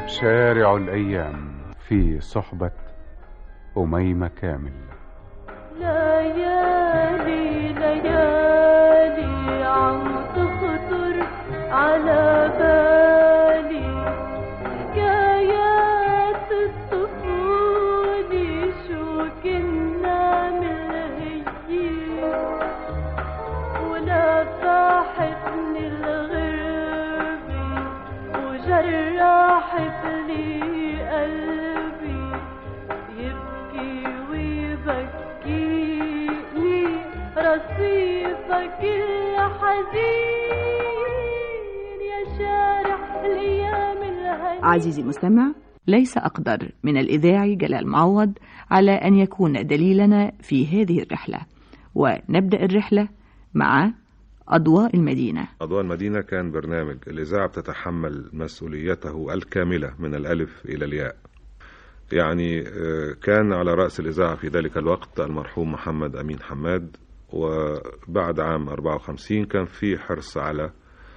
شارع الأيام في صحبة أميمة كامل ليالي ليالي عم تخطر على بالي حكايات الطفولة شو كنا ملهيين ولا فاحتني الغربة وجرحت لي قلبي يبكي ويبكيني رصيفك الحزين يا شارع الايام الهنيه عزيزي المستمع ليس أقدر من الإذاعي جلال معوض على أن يكون دليلنا في هذه الرحلة ونبدأ الرحلة مع أضواء المدينة أضواء المدينة كان برنامج الإذاعة بتتحمل مسؤوليته الكاملة من الألف إلى الياء يعني آه، كان على رأس الإذاعة في ذلك الوقت المرحوم محمد أمين حماد وبعد عام 54 كان في حرص على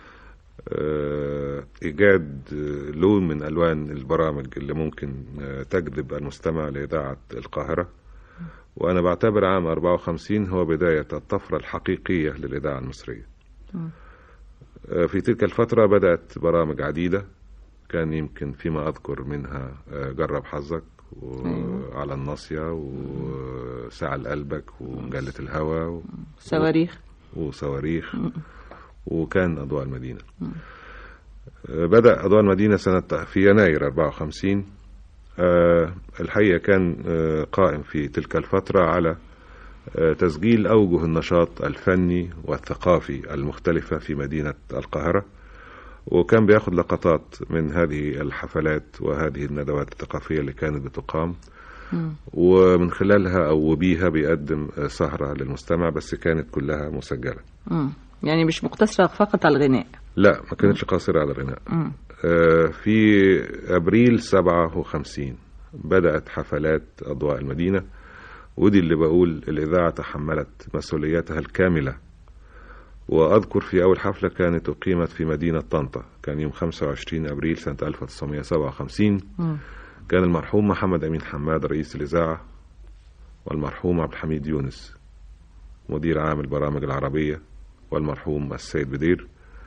آه، إيجاد آه، لون من ألوان البرامج اللي ممكن آه، تجذب المستمع لإذاعة القاهرة وأنا بعتبر عام 54 هو بداية الطفرة الحقيقية للإذاعة المصرية آه، في تلك الفترة بدأت برامج عديدة كان يمكن فيما أذكر منها آه، جرب حظك وعلى الناصية وساعة لقلبك ومجلة الهوى و- صواريخ وصواريخ وكان أضواء المدينة آه، بدأ أضواء المدينة سنة في يناير 54 آه، الحقيقة كان آه، قائم في تلك الفترة على آه، تسجيل أوجه النشاط الفني والثقافي المختلفة في مدينة القاهرة وكان بياخد لقطات من هذه الحفلات وهذه الندوات الثقافية اللي كانت بتقام ومن خلالها أو بيها بيقدم آه، سهرة للمستمع بس كانت كلها مسجلة مم. يعني مش مقتصرة فقط على الغناء لا ما كانتش قاصرة على الغناء مم. آه، في أبريل 57 بدأت حفلات أضواء المدينة ودي اللي بقول الإذاعة تحملت مسؤولياتها الكاملة وأذكر في أول حفلة كانت أقيمت في مدينة طنطا كان يوم 25 أبريل سنة 1957 مم. كان المرحوم محمد أمين حماد رئيس الإذاعة والمرحوم عبد الحميد يونس مدير عام البرامج العربية والمرحوم السيد بدير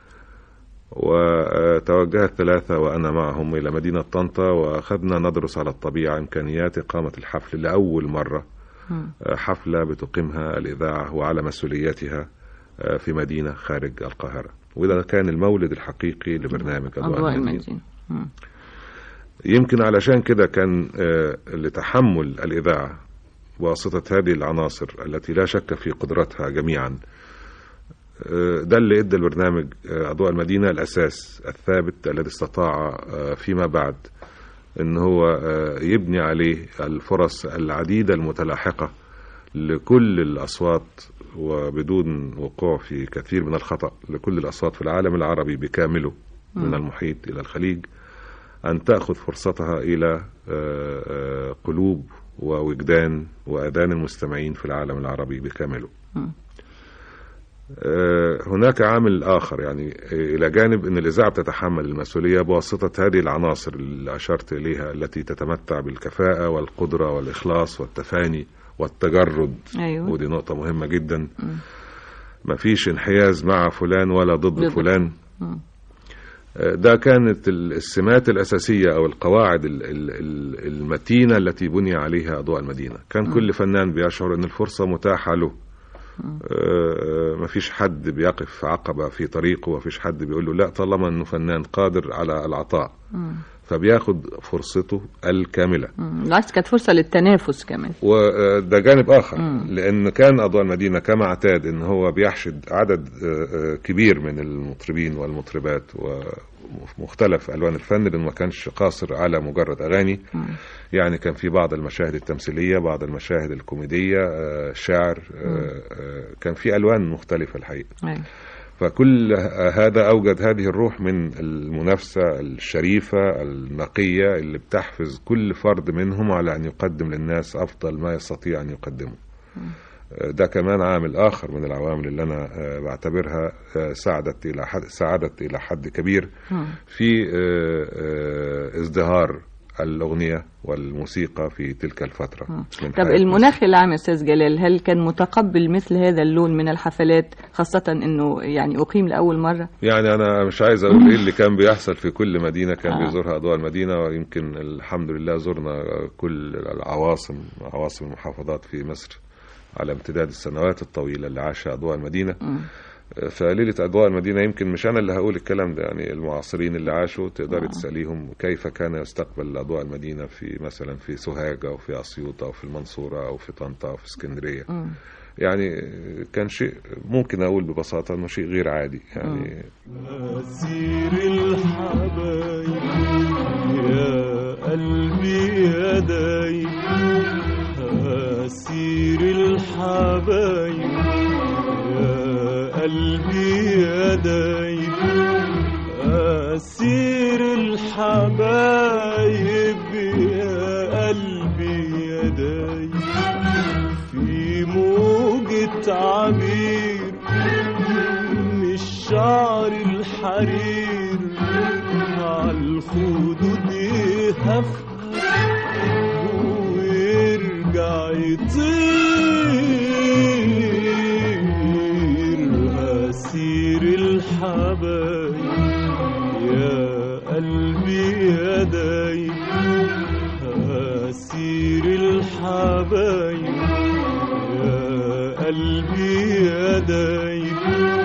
وتوجه الثلاثة وأنا معهم إلى مدينة طنطا وأخذنا ندرس على الطبيعة إمكانيات إقامة الحفل لأول مرة مم. حفلة بتقيمها الإذاعة وعلى مسؤوليتها في مدينة خارج القاهرة وده كان المولد الحقيقي لبرنامج أضواء المدينة مم. يمكن علشان كده كان آه، لتحمل الإذاعة بواسطة هذه العناصر التي لا شك في قدرتها جميعا آه، ده اللي ادى البرنامج آه، أضواء المدينة الأساس الثابت الذي استطاع آه، فيما بعد ان هو آه، يبني عليه الفرص العديدة المتلاحقة لكل الأصوات وبدون وقوع في كثير من الخطأ لكل الأصوات في العالم العربي بكامله من المحيط إلى الخليج أن تأخذ فرصتها إلى آه، آه، قلوب ووجدان وأذان المستمعين في العالم العربي بكامله مم. آه، هناك عامل آخر يعني آه، إلى جانب أن الإذاعة بتتحمل المسؤولية بواسطة هذه العناصر اللي أشرت إليها التي تتمتع بالكفاءة والقدرة والإخلاص والتفاني والتجرد أيوة. ودي نقطة مهمة جدا ما فيش انحياز مع فلان ولا ضد ضد. فلان مم. آه، ده كانت ال- السمات الأساسية أو القواعد ال- ال- ال- المتينة التي بني عليها أضواء المدينة كان كل فنان بيشعر أن الفرصة متاحة له آه، مفيش حد بيقف عقبة في طريقه ومفيش حد بيقول له لا طالما أنه فنان قادر على العطاء فبياخد فرصته الكاملة مم. بالعكس كانت فرصة للتنافس كمان وده جانب آخر مم. لأن كان أضواء المدينة كما اعتاد أن هو بيحشد عدد آه، آه، كبير من المطربين والمطربات ومختلف ألوان الفن لأنه ما كانش قاصر على مجرد أغاني يعني كان في بعض المشاهد التمثيلية بعض المشاهد الكوميدية آه، شعر آه، آه، كان في ألوان مختلفة الحقيقة أيوة. فكل هذا أوجد هذه الروح من المنافسة الشريفة النقية اللي بتحفز كل فرد منهم على أن يقدم للناس أفضل ما يستطيع أن يقدمه آه، ده كمان عامل آخر من العوامل اللي أنا آه، بعتبرها آه، ساعدت إلى حد ساعدت إلى حد كبير في آه، آه، ازدهار الأغنية والموسيقى في تلك الفترة من طب حياة المناخ العام يا استاذ جلال هل كان متقبل مثل هذا اللون من الحفلات خاصة انه يعني اقيم لاول مرة يعني انا مش عايز اقول ايه اللي كان بيحصل في كل مدينه كان آه. بيزورها اضواء المدينه ويمكن الحمد لله زرنا كل العواصم عواصم المحافظات في مصر على امتداد السنوات الطويله اللي عاشها اضواء المدينه فليله اضواء المدينه يمكن مش انا اللي هقول الكلام ده يعني المعاصرين اللي عاشوا تقدري تساليهم كيف كان يستقبل اضواء المدينه في مثلا في سوهاج او في اسيوط او في المنصوره او في طنطا او في اسكندريه يعني كان شيء ممكن اقول ببساطه انه شيء غير عادي يعني أسير الحبايب يا قلبي يا دايب أسير الحبايب يا قلبي يا دايب أسير الحبايب يا قلبي يا دايب في موجة عبير من الشعر الحرير عالخدود يهفهف ويرجع يطير أسير الحبايب يا قلبي يا دايب أسير الحبايب يا قلبي يا دايب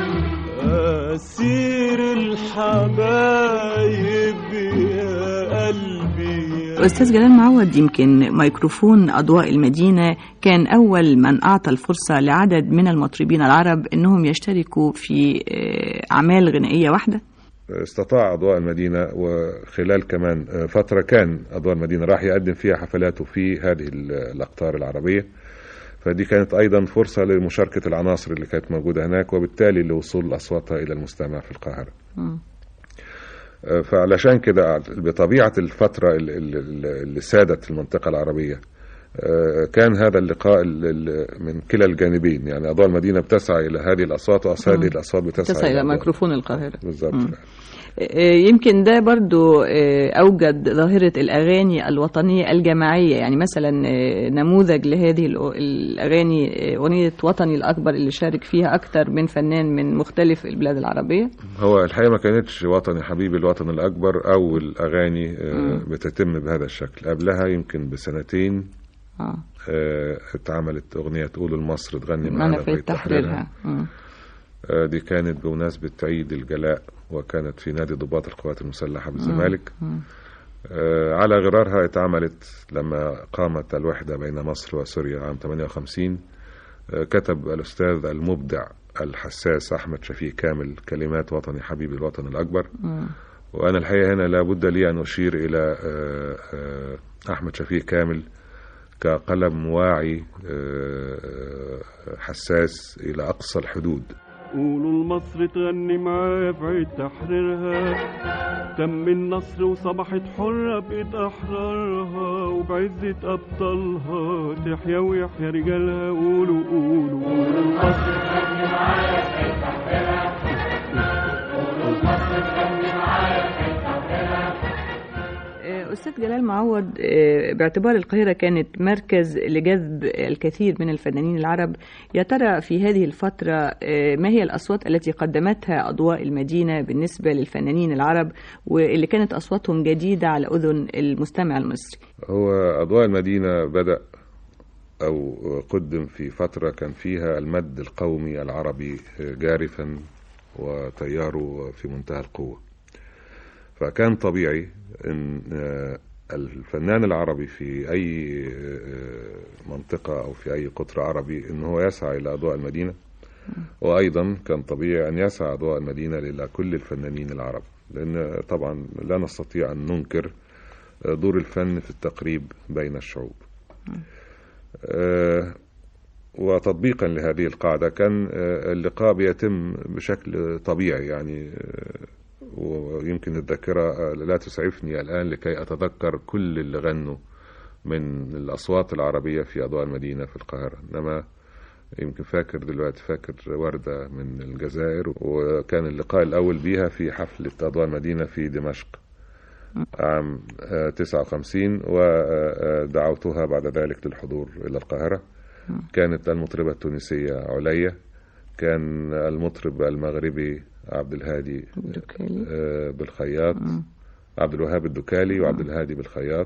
أسير الحبايب يا قلبي يا أستاذ جلال معوض يمكن ميكروفون أضواء المدينة كان أول من أعطى الفرصة لعدد من المطربين العرب أنهم يشتركوا في آه، أعمال غنائية واحدة استطاع أضواء المدينة وخلال كمان فترة كان أضواء المدينة راح يقدم فيها حفلاته في هذه الأقطار العربية فدي كانت أيضا فرصة لمشاركة العناصر اللي كانت موجودة هناك وبالتالي لوصول أصواتها إلى المستمع في القاهرة فعلشان كده بطبيعة الفترة ال- ال- اللي سادت المنطقة العربية آه، كان هذا اللقاء ال- ال- من كلا الجانبين يعني أضواء المدينة بتسعى إلى هذه الأصوات وهذه الأصوات بتسعى تسعى إلى أضواء- ميكروفون القاهرة بالظبط آه، يمكن ده برضو آه، أوجد ظاهرة الأغاني الوطنية الجماعية يعني مثلا آه، نموذج لهذه الأ- الأغاني آه، أغنية وطني الأكبر اللي شارك فيها أكثر من فنان من مختلف البلاد العربية هو الحقيقة ما كانتش وطني حبيبي الوطن الأكبر أول أغاني آه، بتتم بهذا الشكل قبلها يمكن بسنتين آه. آه، اتعملت أغنية تقول لمصر تغني معنا معنا في تحريرها مم. آه، دي كانت بمناسبة عيد الجلاء وكانت في نادي ضباط القوات المسلحة بالزمالك آه، على غرارها اتعملت لما قامت الوحدة بين مصر وسوريا عام 58 آه، كتب الأستاذ المبدع الحساس أحمد شفيق كامل كلمات وطني حبيبي الوطن الأكبر وأنا الحقيقة هنا لابد لي أن أشير إلى آه، آه، أحمد شفيق كامل كقلم واعي آه، آه، حساس إلى أقصى الحدود قولوا لمصر تغني معايا في عيد تحريرها تم النصر وصبحت حرة بإيد أحرارها وبعزة أبطالها تحيا ويحيا رجالها قولوا قولوا قولوا لمصر تغني معايا في عيد تحريرها قولوا لمصر تغني معايا في عيد تحريرها آه، أستاذ جلال معوض آه، باعتبار القاهرة كانت مركز لجذب الكثير من الفنانين العرب يا ترى في هذه الفترة آه، ما هي الأصوات التي قدمتها أضواء المدينة بالنسبة للفنانين العرب واللي كانت أصواتهم جديدة على أذن المستمع المصري هو أضواء المدينة بدأ أو قدم في فترة كان فيها المد القومي العربي جارفا وتياره في منتهى القوة فكان طبيعي أن آه، الفنان العربي في أي آه، منطقة أو في أي قطر عربي أن هو يسعى إلى أضواء المدينة وأيضا كان طبيعي أن يسعى أضواء المدينة إلى كل الفنانين العرب لأن طبعا لا نستطيع أن ننكر دور الفن في التقريب بين الشعوب آه، وتطبيقا لهذه القاعدة كان آه، اللقاء بيتم بشكل طبيعي يعني آه، ويمكن الذاكرة آه، لا تسعفني الآن لكي أتذكر كل اللي غنوا من الأصوات العربية في أضواء المدينة في القاهرة إنما يمكن فاكر دلوقتي فاكر وردة من الجزائر وكان اللقاء الأول بيها في حفلة أضواء المدينة في دمشق عام آه، 59 ودعوتها بعد ذلك للحضور إلى القاهرة كانت المطربة التونسية عليا كان المطرب المغربي عبد الهادي الدكالي. آه، بالخياط عبد الوهاب الدكالي وعبد الهادي بالخياط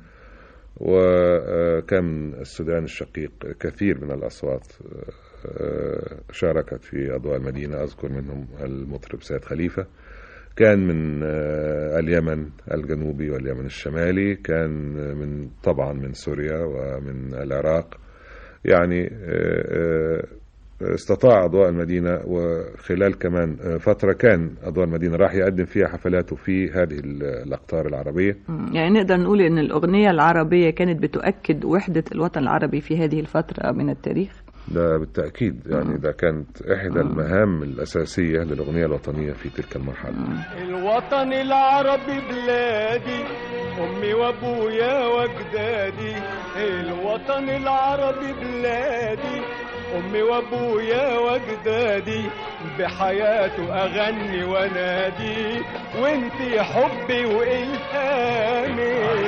وكان السودان الشقيق كثير من الأصوات آه، شاركت في أضواء المدينة أذكر منهم المطرب سيد خليفة كان من آه، اليمن الجنوبي واليمن الشمالي كان من طبعا من سوريا ومن العراق يعني آه، آه، استطاع أضواء المدينة وخلال كمان آه، فترة كان أضواء المدينة راح يقدم فيها حفلاته في هذه الأقطار العربية مم. يعني نقدر نقول ان الاغنيه العربيه كانت بتؤكد وحده الوطن العربي في هذه الفتره من التاريخ ده بالتأكيد يعني ده كانت إحدى المهام الأساسية للأغنية الوطنية في تلك المرحلة الوطن العربي بلادي امي وابويا واجدادي الوطن العربي بلادي امي وابويا واجدادي بحياته اغني وانادي وانتي حبي والهامي